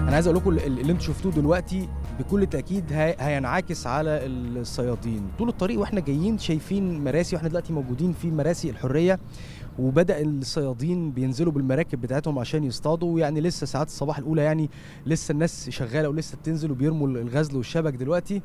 انا عايز اقول لكم اللي انتم شفتوه دلوقتي بكل تاكيد هي- هينعكس على الصيادين طول الطريق واحنا جايين شايفين مراسي واحنا دلوقتي موجودين في مراسي الحريه وبدا الصيادين بينزلوا بالمراكب بتاعتهم عشان يصطادوا يعني لسه ساعات الصباح الاولى يعني لسه الناس شغاله ولسه بتنزل وبيرموا الغزل والشبك دلوقتي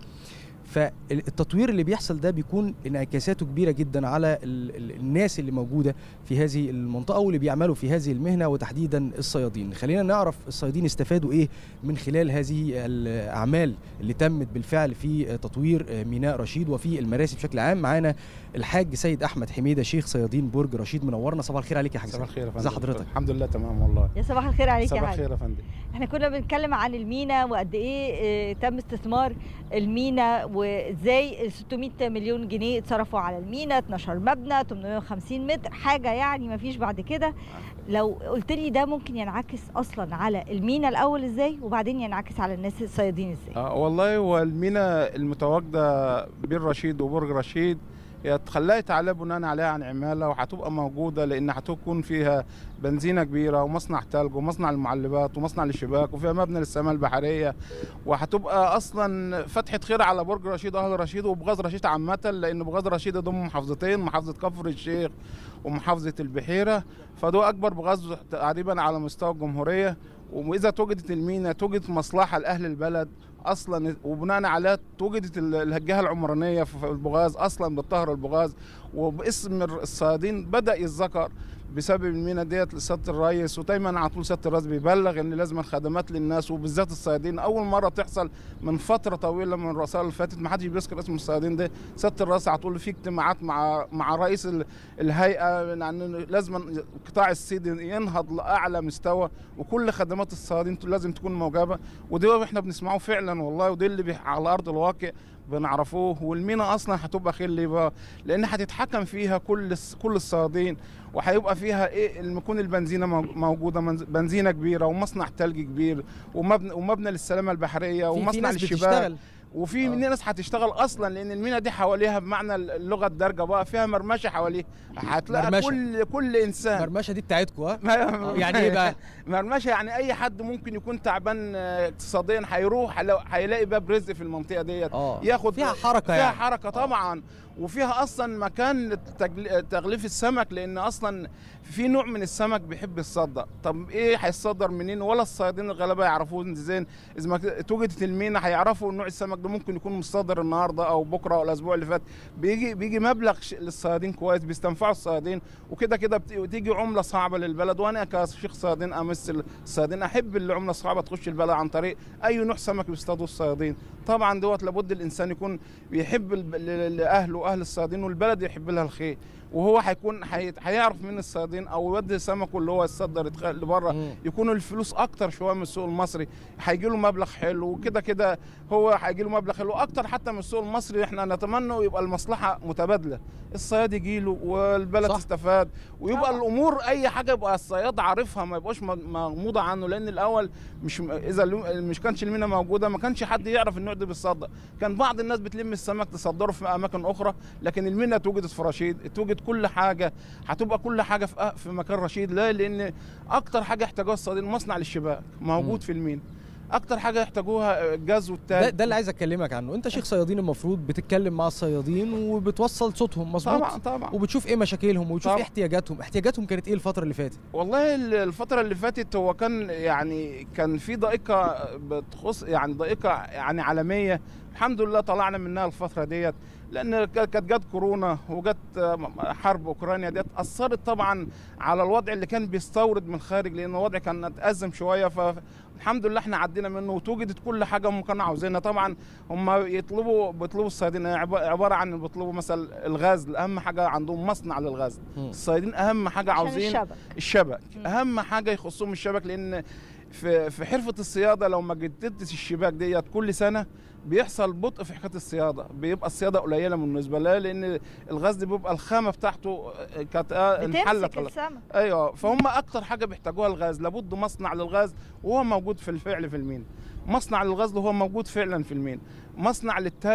فالتطوير اللي بيحصل ده بيكون انعكاساته كبيره جدا على ال- ال- الناس اللي موجوده في هذه المنطقه واللي بيعملوا في هذه المهنه وتحديدا الصيادين خلينا نعرف الصيادين استفادوا ايه من خلال هذه الاعمال اللي تمت بالفعل في تطوير ميناء رشيد وفي المراسي بشكل عام معانا الحاج سيد احمد حميده شيخ صيادين برج رشيد منورنا صباح الخير عليك يا حاج صباح سيد. الخير يا فندم ازي حضرتك الحمد لله تمام والله يا صباح الخير عليك يا صباح حاج الخير يا فندم احنا كنا بنتكلم عن المينا وقد ايه آه، تم استثمار المينا وازاي 600 مليون جنيه اتصرفوا على المينا 12 مبنى 850 متر حاجه يعني ما فيش بعد كده لو قلت لي ده ممكن ينعكس اصلا على المينا الاول ازاي وبعدين ينعكس على الناس الصيادين ازاي آه والله هو المينا المتواجده بين رشيد وبرج رشيد هي اتخلقت عليها بناء عليها عن عماله وهتبقى موجوده لان هتكون فيها بنزينه كبيره ومصنع ثلج ومصنع المعلبات ومصنع للشباك وفيها مبنى للسماء البحريه وهتبقى اصلا فتحه خير على برج رشيد واهل رشيد وبغاز رشيد عامه لان بغاز رشيد يضم محافظتين محافظه كفر الشيخ ومحافظه البحيره فده اكبر بغاز تقريبا على مستوى الجمهوريه واذا توجدت المينا توجد مصلحه لاهل البلد اصلا وبناء عليها توجدت ال- الجهه العمرانيه في البغاز اصلا بتطهر البغاز وباسم الصيادين بدا يتذكر بسبب المينا ديت لسياده الرئيس ودايما على طول سياده الرئيس بيبلغ ان لازم خدمات للناس وبالذات الصيادين اول مره بتحصل من فتره طويله من الرؤساء اللي فاتت ما حدش بيذكر اسم الصيادين ده سياده الرئيس على طول في اجتماعات مع مع رئيس ال- الهيئه لان لازم القطاع الصيدي ينهض لاعلى مستوى وكل خدمات الصيادين لازم تكون موجبه وده احنا بنسمعه فعلا والله وده اللي بيح- على ارض الواقع بنعرفوه والمينا اصلا هتبقى خير ليه بقى لان هتتحكم فيها كل الس- كل الصيادين وهيبقى فيها ايه المكون البنزينه مو- موجوده منز- بنزينه كبيره ومصنع ثلج كبير ومبنى ومبنى للسلامه البحريه في- في ومصنع ناس للشباك بتشتغل وفي آه. ناس هتشتغل اصلا لان المينا دي حواليها بمعنى اللغه الدارجه بقى فيها مرمشه حواليها هتلاقي مرمشة. كل كل انسان المرمشه دي بتاعتكم ها ما- يعني ايه بقى مرمشه يعني اي حد ممكن يكون تعبان آه، اقتصاديا هيروح لو هيلاقي باب رزق في المنطقه ديت اه ياخد فيها حركه فيها يعني حركه طبعا وفيها اصلا مكان لتجل- تغليف السمك لان اصلا في نوع من السمك بيحب يتصدر طب ايه هيتصدر منين ولا الصيادين الغلابه يعرفوه زين اذا ما توجدت المينا هيعرفوا نوع السمك ده ممكن يكون مصدر النهارده او بكره او الاسبوع اللي فات بيجي بيجي مبلغ ش- للصيادين كويس بيستنفعوا الصيادين وكده كده بت- بتيجي عمله صعبه للبلد وانا كشيخ صيادين امثل الصيادين احب العمله الصعبه تخش البلد عن طريق اي نوع سمك بيصطادوا الصيادين طبعا دوت لابد الانسان يكون بيحب الب- ل- لاهله واهل الصيادين والبلد يحب لها الخير وهو هيكون هي- هيعرف من الصيادين او يودي سمكه اللي هو يتصدر يتخ- لبره مم. يكون الفلوس اكتر شويه من السوق المصري هيجي له مبلغ حلو وكده كده هو هيجي له مبلغ حلو اكتر حتى من السوق المصري احنا نتمنى يبقى المصلحه متبادله الصياد يجي له والبلد صح. تستفاد ويبقى طبعا. الامور اي حاجه يبقى الصياد عارفها ما يبقاش م- مغموضه عنه لان الاول مش اذا الم- مش كانش المينا موجوده ما كانش حد يعرف النوع ده بيتصدر كان بعض الناس بتلم السمك تصدره في اماكن اخرى لكن المينا اتوجدت في رشيد اتوجد كل حاجه هتبقى كل حاجه في أ- في مكان رشيد لا لان اكتر حاجه يحتاجوها الصيادين مصنع للشباك مم. موجود في المينا اكتر حاجه يحتاجوها الجاز ده, والتاج ده اللي عايز اكلمك عنه انت شيخ صيادين المفروض بتتكلم مع الصيادين وبتوصل صوتهم مظبوط طبعا طبعا وبتشوف ايه مشاكلهم وبتشوف ايه طبعا. احتياجاتهم احتياجاتهم كانت ايه الفتره اللي فاتت والله ال- الفترة اللي فاتت هو كان يعني كان في ضائقة بتخص يعني ضائقة يعني عالمية الحمد لله طلعنا منها الفترة ديت لأن ك- كانت جت كورونا وجت حرب أوكرانيا ديت أثرت طبعا على الوضع اللي كان بيستورد من الخارج لأن الوضع كان اتأزم شوية فالحمد لله احنا عدينا منه وتوجدت كل حاجة هم كانوا عاوزينها طبعا هم يطلبوا بيطلبوا الصيادين عب- عبارة عن بيطلبوا مثلا الغزل أهم حاجة عندهم مصنع للغزل مم. الصيادين أهم حاجة عشان عاوزين الشبك الشبك مم. اهم حاجه يخصهم الشبك لان في في حرفه الصياده لو ما جددتش الشباك ديت كل سنه بيحصل بطء في حكايه الصياده بيبقى الصياده قليله بالنسبه لها لان الغزل بيبقى الخامه بتاعته كانت آه، انحلت بتمسك خلاص. السمك ايوه فهم اكتر حاجه بيحتاجوها الغاز لابد مصنع للغاز وهو موجود في الفعل في المين مصنع للغزل هو موجود فعلا في المين مصنع للتلج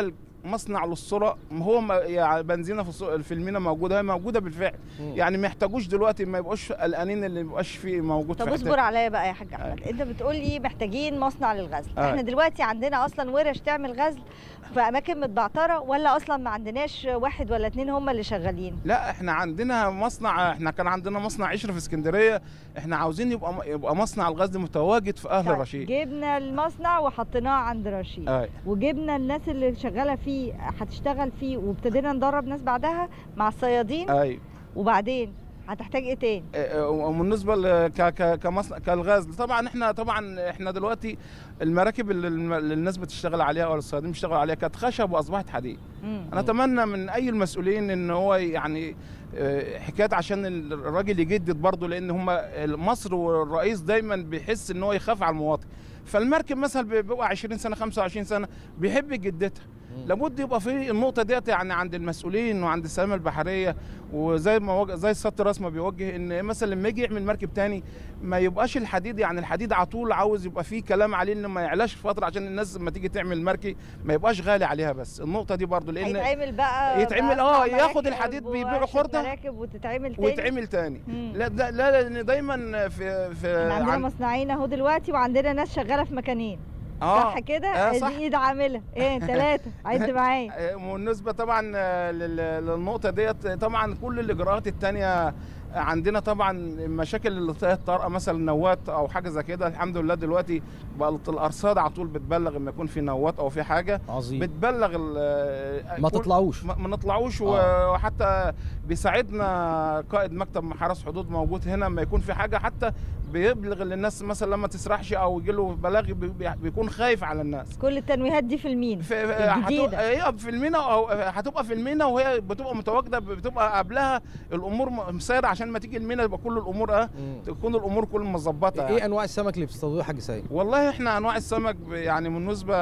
مصنع للصرة هو ما- يعني بنزينه في السوق- في المينا موجوده هي موجوده بالفعل يعني ما يحتاجوش دلوقتي ما يبقوش قلقانين اللي ما يبقاش فيه موجود طب في حتة. اصبر عليا بقى يا حاج احمد انت بتقول لي محتاجين مصنع للغزل آه. احنا دلوقتي عندنا اصلا ورش تعمل غزل في اماكن متبعتره ولا اصلا ما عندناش واحد ولا اتنين هم اللي شغالين لا احنا عندنا مصنع احنا كان عندنا مصنع عشر في اسكندريه احنا عاوزين يبقى يبقى مصنع الغزل متواجد في اهل طيب، رشيد جبنا المصنع وحطيناه عند رشيد اي وجبنا الناس اللي شغاله فيه هتشتغل فيه وابتدينا ندرب ناس بعدها مع الصيادين اي وبعدين هتحتاج ايه تاني اه، وبالنسبه ل- ك ك كمصنع كالغزل طبعا احنا طبعا احنا دلوقتي المراكب اللي الم- اللي الناس بتشتغل عليها او الصيادين بيشتغلوا عليها كانت خشب واصبحت حديد مم. انا اتمنى من اي المسؤولين ان هو يعني اه، حكايه عشان الراجل يجدد برضه لان هم مصر والرئيس دايما بيحس ان هو يخاف على المواطن فالمركب مثلا بيبقى 20 سنه 25 سنه بيحب يجددها لابد يبقى في النقطه ديت يعني عند المسؤولين وعند السلامه البحريه وزي ما وجه زي السط راس ما بيوجه ان مثلا لما يجي يعمل مركب تاني ما يبقاش الحديد يعني الحديد على طول عاوز يبقى فيه كلام عليه انه ما يعلاش فتره عشان الناس لما تيجي تعمل مركب ما يبقاش غالي عليها بس النقطه دي برضو لان هيتعمل بقى يتعمل- بقى اه، مراكب ياخد الحديد بيبيعوا وورشة خردة مراكب وتتعمل تاني ويتعمل تاني مم. لا لا لا لان دايما في في احنا عندنا عن- مصنعين اهو دلوقتي وعندنا ناس شغاله في مكانين اه صح كده آه، صح. دي ايد عامله ايه ثلاثه عد معايا آه، بالنسبه طبعا آه، لل- للنقطه ديت طبعا كل الاجراءات التانية عندنا طبعا مشاكل اللي طارئه مثلا نوات او حاجه زي كده الحمد لله دلوقتي بقت الارصاد على طول بتبلغ لما يكون في نوات او في حاجه عظيم بتبلغ ال- ما كل- تطلعوش ما ما نطلعوش و- آه. وحتى بيساعدنا قائد مكتب حرس حدود موجود هنا لما يكون في حاجه حتى بيبلغ للناس مثلا لما تسرحش او يجي له بلاغ بي- بي- بيكون خايف على الناس كل التنويهات دي في المين في في- الجديدة. هتبقى- هي في المينا او هتبقى في المينا وهي بتبقى متواجده بتبقى قبلها الامور م- مسيره عشان ما تيجي المينا يبقى كل الامور اه مم. تكون الامور كل مظبطه يعني. ايه انواع السمك اللي بتصطادوه يا حاج سيد والله احنا انواع السمك ب- يعني بالنسبه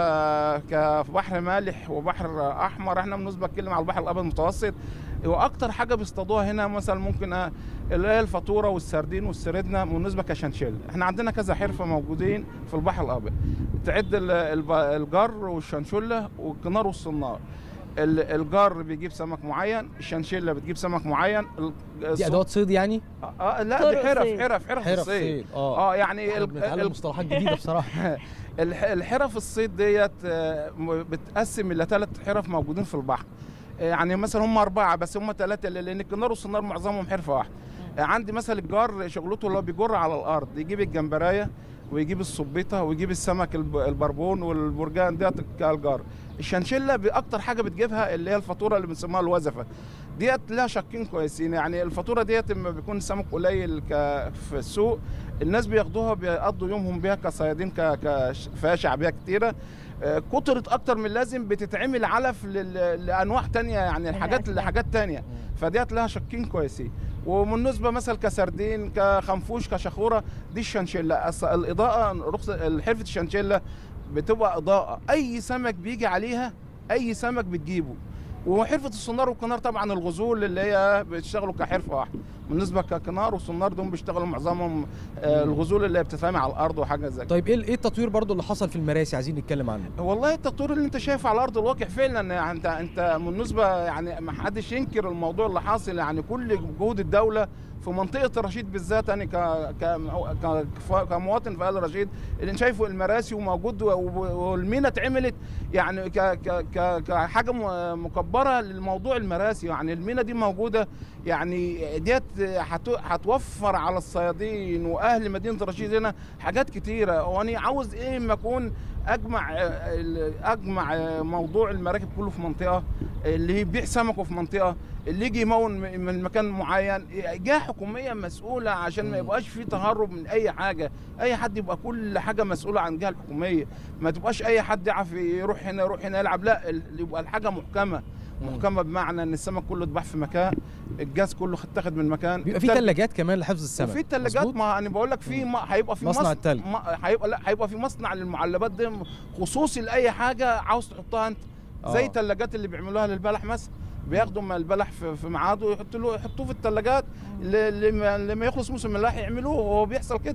كبحر مالح وبحر احمر احنا بالنسبه نتكلم على البحر الابيض المتوسط واكتر حاجه بيصطادوها هنا مثلا ممكن اه اللي هي الفاتوره والسردين والسردنا بالنسبه كشنشيل احنا عندنا كذا حرفه موجودين في البحر الابيض تعد ال- الب- الجر والشنشله والكنار والصنار ال- الجار بيجيب سمك معين الشنشله بتجيب سمك معين ال- دي الص- ادوات صيد يعني اه آه، لا دي طرق حرف صيد. حرف حرف حرف الصيد صيد اه اه يعني احنا ال- بنتعلم ال- مصطلحات جديده بصراحه الح- الحرف الصيد ديت آه، م- بتقسم الى ثلاث حرف موجودين في البحر آه، يعني مثلا هم اربعه بس هم ثلاثه لان الكنار والصنار معظمهم حرفه واحده آه، عندي مثلا الجار شغلته اللي هو بيجر على الارض يجيب الجمبرايه ويجيب الصبيطه ويجيب السمك الب- البربون والبرجان ديت كالجار الشنشله باكتر حاجه بتجيبها اللي هي الفاتوره اللي بنسميها الوزفه ديت لها شقين كويسين يعني الفاتوره ديت لما بيكون السمك قليل ك- في السوق الناس بياخدوها بيقضوا يومهم بيها كصيادين ك... ك... فيها شعبيه كتيره آه، كترت اكتر من اللازم بتتعمل علف لل... لانواع تانية يعني من حاجات الأسماك. لحاجات تانية فديت لها شقين كويسين وبالنسبه مثلا كسردين كخنفوش كشخوره دي الشنشله أص- الاضاءه رخصه حرفه الشنشله بتبقى اضاءه اي سمك بيجي عليها اي سمك بتجيبه وحرفه الصنار والكنار طبعا الغزول اللي هي بيشتغلوا كحرفه واحده بالنسبه ككنار والصنار دول بيشتغلوا معظمهم آه، الغزول اللي هي بتترمي على الارض وحاجه زي كده طيب ايه ايه التطوير برضو اللي حصل في المراسي عايزين نتكلم عنه والله التطوير اللي انت شايفه على ارض الواقع فعلا يعني انت انت بالنسبه يعني ما حدش ينكر الموضوع اللي حاصل يعني كل جهود الدوله في منطقه رشيد بالذات يعني ك ك ك- ك- كمواطن في ال رشيد اللي شايفه المراسي وموجود و- و- والمينا اتعملت يعني ك ك ك كحاجه م- مكبره للموضوع المراسي يعني المينا دي موجوده يعني ديت هت- هتوفر على الصيادين واهل مدينه رشيد هنا حاجات كتيره وانا عاوز ايه اما اكون اجمع آه، ال- اجمع آه، موضوع المراكب كله في منطقه اللي يبيع سمكه في منطقه اللي يجي يمون م- من مكان معين جهه حكوميه مسؤوله عشان ما مم. يبقاش في تهرب من اي حاجه اي حد يبقى كل حاجه مسؤوله عن الجهه الحكوميه ما تبقاش اي حد يعرف يروح هنا يروح هنا يلعب لا ال- يبقى الحاجه محكمه مم. محكمه بمعنى ان السمك كله اتباع في مكان الجاز كله اتاخد من مكان بيبقى في التلج- ثلاجات كمان لحفظ السمك وفي ثلاجات مظبوط؟ ما انا بقول لك في ما هيبقى في مصنع مص- التلج. ما هيبقى لا هيبقى في مصنع للمعلبات دي خصوصي لاي حاجه عاوز تحطها انت زي آه. الثلاجات اللي بيعملوها للبلح مثلا بياخدوا من البلح في في ميعاده ويحطوا له يحطوه في الثلاجات لما لما يخلص موسم الملاح يعملوه وهو بيحصل كده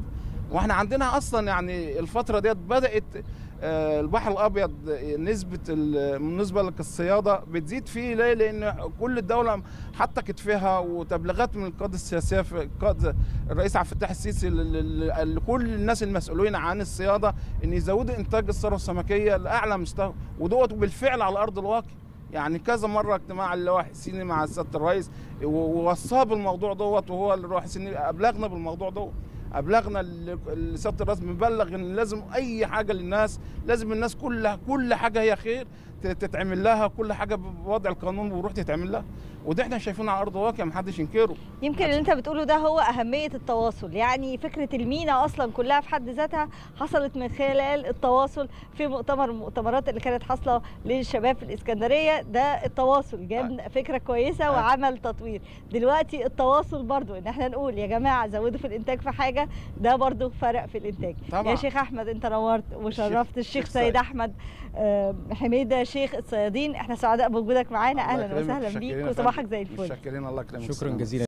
واحنا عندنا اصلا يعني الفتره ديت بدات آه، البحر الابيض نسبه ال- بالنسبه للصياده بتزيد فيه ليه؟ لان كل الدوله حاطه كتفها وتبليغات من القاده السياسيه في القائد الرئيس عبد الفتاح السيسي ل- ل- لكل الناس المسؤولين عن الصياده ان يزودوا انتاج الثروه السمكيه لاعلى مستوى ودوت بالفعل على ارض الواقع يعني كذا مره اجتماع اللواء حسيني مع سياده الرئيس و- ووصاه بالموضوع دوت وهو اللواء حسيني ابلغنا بالموضوع دوت ابلغنا ال- ال- سياده الرئيس مبلغ ان لازم اي حاجه للناس لازم الناس كلها كل حاجه هي خير ت- تتعمل لها كل حاجه بوضع القانون وروح تتعمل لها وده احنا شايفينه على ارض الواقع محدش ينكره يمكن اللي انت بتقوله ده هو اهميه التواصل يعني فكره المينا اصلا كلها في حد ذاتها حصلت من خلال التواصل في مؤتمر من المؤتمرات اللي كانت حاصله للشباب في الاسكندريه ده التواصل جاب فكره كويسه آه. وعمل تطوير دلوقتي التواصل برضو ان احنا نقول يا جماعه زودوا في الانتاج في حاجه ده برضو فرق في الانتاج طبعا يا شيخ احمد انت نورت وشرفت الشيخ الشيخ سيد سيد. احمد آه، حميده شيخ الصيادين احنا سعداء بوجودك معانا الله اهلا يكرمك، وسهلا متشكرين بيك يا وصباحك فندم. زي الفل متشكرين الله يكرمك شكرا السلام. جزيلا